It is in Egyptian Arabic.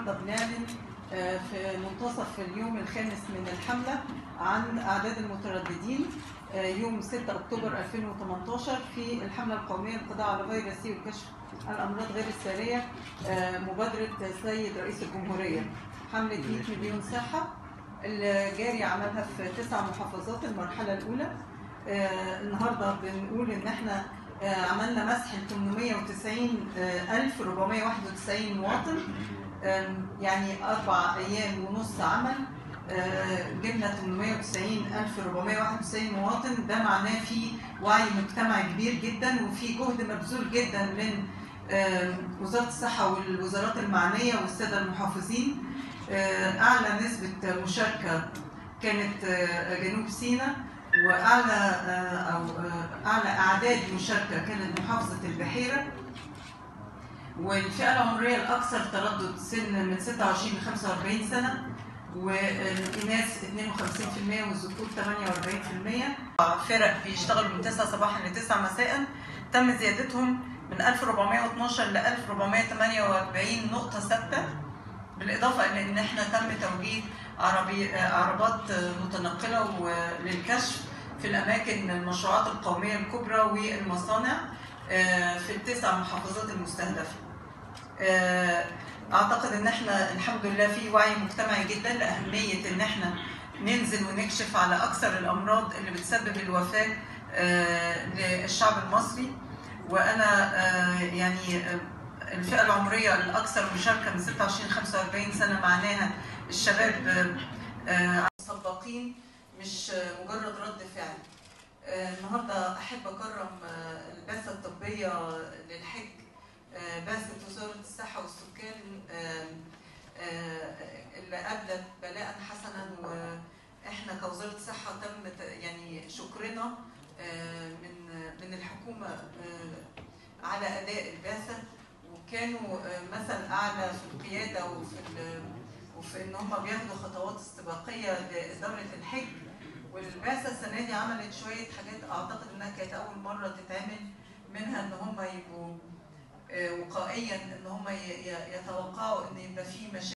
النهارده بنعلن آه، في منتصف اليوم الخامس من الحملة عن أعداد المترددين آه، يوم 6 أكتوبر 2018 في الحملة القومية للقضاء على فيروس سي وكشف الأمراض غير السارية آه، مبادرة السيد رئيس الجمهورية حملة 100 مليون صحة اللي جاري عملها في تسع محافظات المرحلة الأولى آه، النهارده بنقول إن إحنا آه، عملنا مسح ل 890491 مواطن آم، يعني أربع أيام ونص عمل آه، جبنا 890491 مواطن ده معناه في وعي مجتمعي كبير جدا وفي جهد مبذول جدا من آم، وزارة الصحة والوزارات المعنية والسادة المحافظين آه، أعلى نسبة مشاركة كانت آه، جنوب سيناء وأعلى آه، أو آه، أعلى أعداد مشاركة كانت محافظة البحيرة والفئة العمرية الأكثر تردد سن من 26 ل 45 سنة والإناث 52% والذكور 48% فرق بيشتغلوا من 9 صباحا ل 9 مساء تم زيادتهم من 1412 ل 1448 نقطة ثابتة بالإضافة إلى إن إحنا تم توجيه عربي عربات متنقلة و- للكشف في الأماكن المشروعات القومية الكبرى والمصانع آه، في التسع محافظات المستهدفة. آه، اعتقد ان احنا الحمد لله في وعي مجتمعي جدا لاهميه ان احنا ننزل ونكشف على اكثر الامراض اللي بتسبب الوفاه آه، للشعب المصري وانا آه، يعني آه، الفئه العمريه الاكثر مشاركه من 26 ل 45 سنه معناها الشباب آه، آه، سباقين مش آه، مجرد رد فعل آه، النهارده احب اكرم آه، البعثه الطبيه للحج آه، بعثة وزارة الصحة والسكان آه، آه، اللي قابلت بلاء حسنا واحنا كوزارة الصحة تم ت- يعني شكرنا آه، من من الحكومة آه، على أداء البعثة وكانوا آه، مثل أعلى في القيادة وفي ال- وفي إن هم بياخدوا خطوات استباقية لإدارة الحج والبعثة السنة دي عملت شوية حاجات أعتقد إنها كانت أول مرة تتعمل منها إن هم يبقوا آه، وقائيا ان هم ي- ي- يتوقعوا ان يبقى في مشاكل